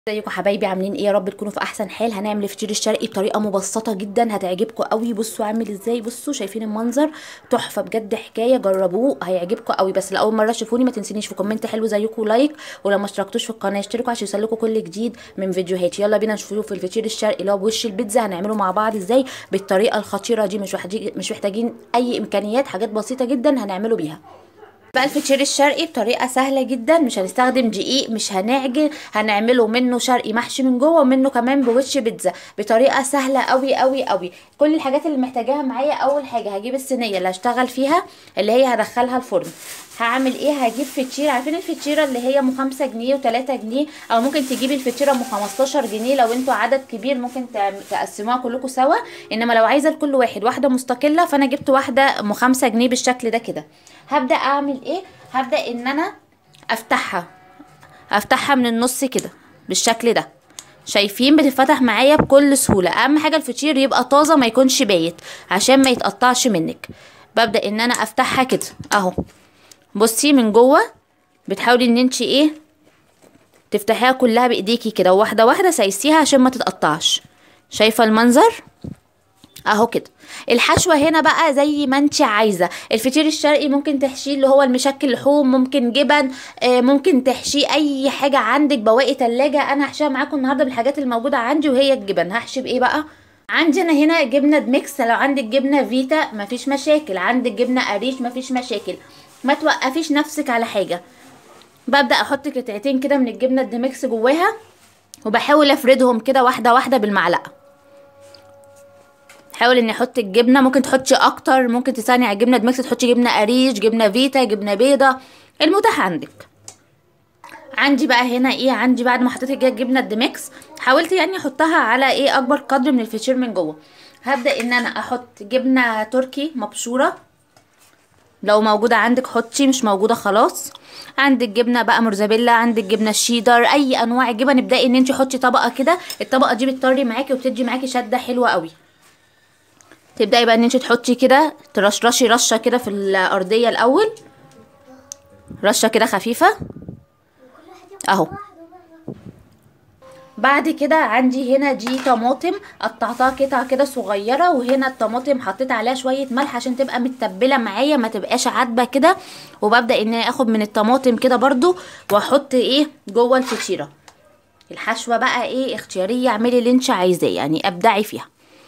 ازيكم حبايبي عاملين ايه يا رب تكونوا في احسن حال هنعمل الفطير الشرقي بطريقه مبسطه جدا هتعجبكم قوي بصوا عامل ازاي بصوا شايفين المنظر تحفه بجد حكايه جربوه هيعجبكم قوي بس لاول مره تشوفوني ما تنسونيش في كومنت حلو زيكم لايك ولو ما اشتركتوش في القناه اشتركوا عشان يوصلكوا كل جديد من فيديوهاتي يلا بينا نشوفه الفطير الشرقي اللي هو بوش البيتزا هنعمله مع بعض ازاي بالطريقه الخطيره دي مش محتاجين مش محتاجين اي امكانيات حاجات بسيطه جدا هنعمله بيها بقى الفطير الشرقي بطريقه سهله جدا مش هنستخدم دقيق مش هنعجن هنعمله منه شرقي محشي من جوه ومنه كمان بوش بيتزا بطريقه سهله قوي قوي قوي كل الحاجات اللي محتاجاها معايا اول حاجه هجيب الصينيه اللي هشتغل فيها اللي هي هدخلها الفرن هعمل ايه هجيب فطيره عارفين الفطيره اللي هي ام 5 جنيه و3 جنيه او ممكن تجيبي الفطيره ام 15 جنيه لو انتوا عدد كبير ممكن تقسموها كلكم سوا انما لو عايزه لكل واحد واحده مستقله فانا جبت واحده ام 5 جنيه بالشكل ده كده هبدا اعمل ايه هبدا ان انا افتحها افتحها من النص كده بالشكل ده شايفين بتتفتح معايا بكل سهوله اهم حاجه الفطير يبقى طازه ما يكونش بايت عشان ما يتقطعش منك ببدا ان انا افتحها كده اهو بصي من جوه بتحاولي ان انت ايه تفتحيها كلها بايديكي كده واحده واحده سايسيها عشان ما تتقطعش شايفه المنظر اهو كده الحشوه هنا بقى زي ما انت عايزه الفطير الشرقي ممكن تحشيه اللي هو المشكل لحوم ممكن جبن آه ممكن تحشيه اي حاجه عندك بواقي تلاجة انا هحشيها معاكم النهارده بالحاجات الموجوده عندي وهي الجبن هحشي بايه بقى عندي انا هنا جبنه دميكس لو عندك جبنه فيتا مفيش مشاكل عندك جبنه قريش مفيش مشاكل ما توقفيش نفسك على حاجه ببدا احط قطعتين كده من الجبنه الدميكس جواها وبحاول افردهم كده واحده واحده بالمعلقه حاول اني احط الجبنه ممكن تحطي اكتر ممكن تستغني على الجبنه دميكس تحطي جبنه قريش جبنه فيتا جبنه بيضه المتاح عندك عندي بقى هنا ايه عندي بعد ما حطيت الجبنه الدميكس حاولت يعني احطها على ايه اكبر قدر من الفطير من جوه هبدا ان انا احط جبنه تركي مبشوره لو موجوده عندك حطي مش موجوده خلاص عندك جبنه بقى مرزبيلا عندك جبنه الشيدر اي انواع الجبن ابداي ان انت حطي طبقه كده الطبقه دي بتطري معاكي وبتدي معاكي شده حلوه قوي تبداي بقى ان انت تحطي كده ترشرشي رشه كده في الارضيه الاول رشه كده خفيفه اهو بعد كده عندي هنا دي طماطم قطعتها قطع كده صغيره وهنا الطماطم حطيت عليها شويه ملح عشان تبقى متبله معايا ما تبقاش عدبه كده وببدا ان انا اخد من الطماطم كده برضو واحط ايه جوه الفطيره الحشوه بقى ايه اختياريه اعملي اللي انت عايزاه يعني ابدعي فيها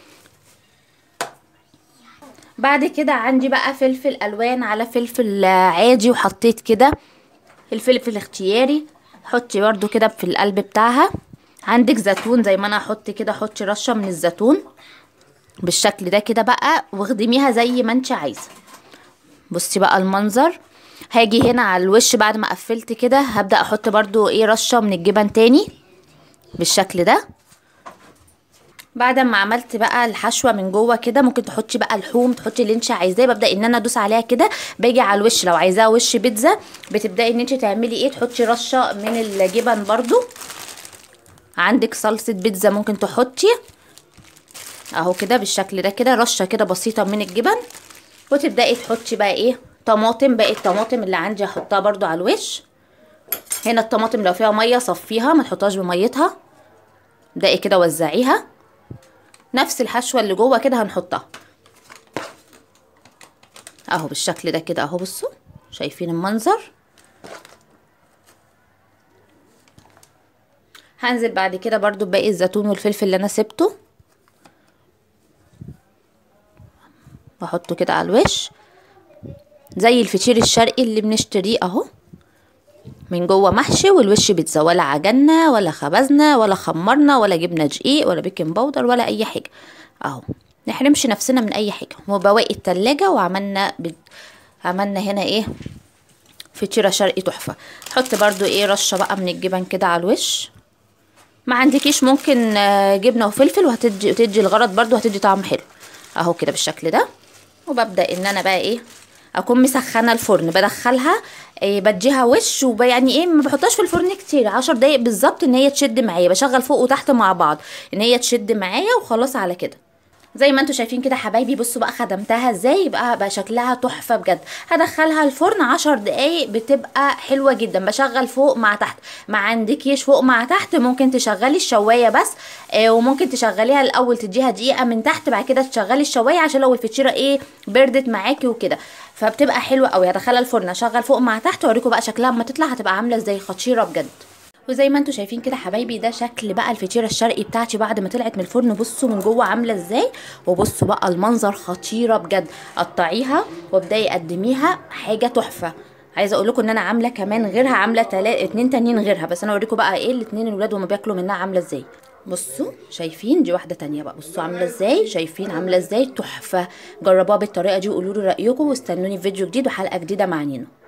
بعد كده عندي بقى فلفل الوان على فلفل عادي وحطيت كده الفلفل اختياري حطي برده كده في القلب بتاعها عندك زيتون زي ما انا احط كده حطي رشه من الزيتون بالشكل ده كده بقى واخدميها زي ما انت عايزه بصي بقى المنظر هاجي هنا على الوش بعد ما قفلت كده هبدا احط برده ايه رشه من الجبن تاني بالشكل ده بعد ما عملت بقى الحشوه من جوه كده ممكن تحطي بقى لحوم تحطي اللي انت عايزاه ببدا ان انا ادوس عليها كده باجي على الوش لو عايزاه وش بيتزا بتبداي ان انت تعملي ايه تحطي رشه من الجبن برضو عندك صلصه بيتزا ممكن تحطي اهو كده بالشكل ده كده رشه كده بسيطه من الجبن وتبداي تحطي بقى ايه طماطم باقي الطماطم اللي عندي هحطها برضو على الوش هنا الطماطم لو فيها ميه صفيها ما تحطهاش بميتها ابداي كده وزعيها نفس الحشوه اللي جوه كده هنحطها اهو بالشكل ده كده اهو بصوا شايفين المنظر هنزل بعد كده برضو باقي الزيتون والفلفل اللي انا سبته واحطه كده على الوش زي الفطير الشرقي اللي بنشتريه اهو من جوه محشي والوش بيتزا ولا عجنا ولا خبزنا ولا خمرنا ولا جبنا دقيق ولا بيكنج باودر ولا اي حاجه اهو نحرمش نفسنا من اي حاجه وبواقي التلاجة وعملنا ب... عملنا هنا ايه فطيره شرقي تحفه حط برضو ايه رشه بقى من الجبن كده على الوش ما عندكيش ممكن جبنه وفلفل وهتدي وتدي الغرض برضو هتدي طعم حلو اهو كده بالشكل ده وببدا ان انا بقى ايه اكون مسخنه الفرن بدخلها إيه بديها وش ويعني ايه ما بحطهاش في الفرن كتير عشر دقايق بالظبط ان هي تشد معايا بشغل فوق وتحت مع بعض ان هي تشد معايا وخلاص على كده زي ما انتم شايفين كده حبايبي بصوا بقى خدمتها ازاي يبقى بقى شكلها تحفه بجد هدخلها الفرن عشر دقايق بتبقى حلوه جدا بشغل فوق مع تحت ما عندكيش فوق مع تحت ممكن تشغلي الشوايه بس آه وممكن تشغليها الاول تديها دقيقه من تحت بعد كده تشغلي الشوايه عشان لو الفطيره ايه بردت معاكي وكده فبتبقى حلوه قوي هدخلها الفرن اشغل فوق مع تحت واوريكم بقى شكلها اما تطلع هتبقى عامله ازاي خطيره بجد وزي ما انتم شايفين كده حبايبي ده شكل بقى الفطيره الشرقي بتاعتي بعد ما طلعت من الفرن بصوا من جوه عامله ازاي وبصوا بقى المنظر خطيره بجد قطعيها وابداي قدميها حاجه تحفه عايزه اقول لكم ان انا عامله كمان غيرها عامله تلا... اتنين تانيين غيرها بس انا اوريكم بقى ايه الاتنين الولاد وما بياكلوا منها عامله ازاي بصوا شايفين دي واحده تانية بقى بصوا عامله ازاي شايفين عامله ازاي تحفه جربوها بالطريقه دي وقولوا لي رايكم واستنوني في فيديو جديد وحلقه جديده مع نينو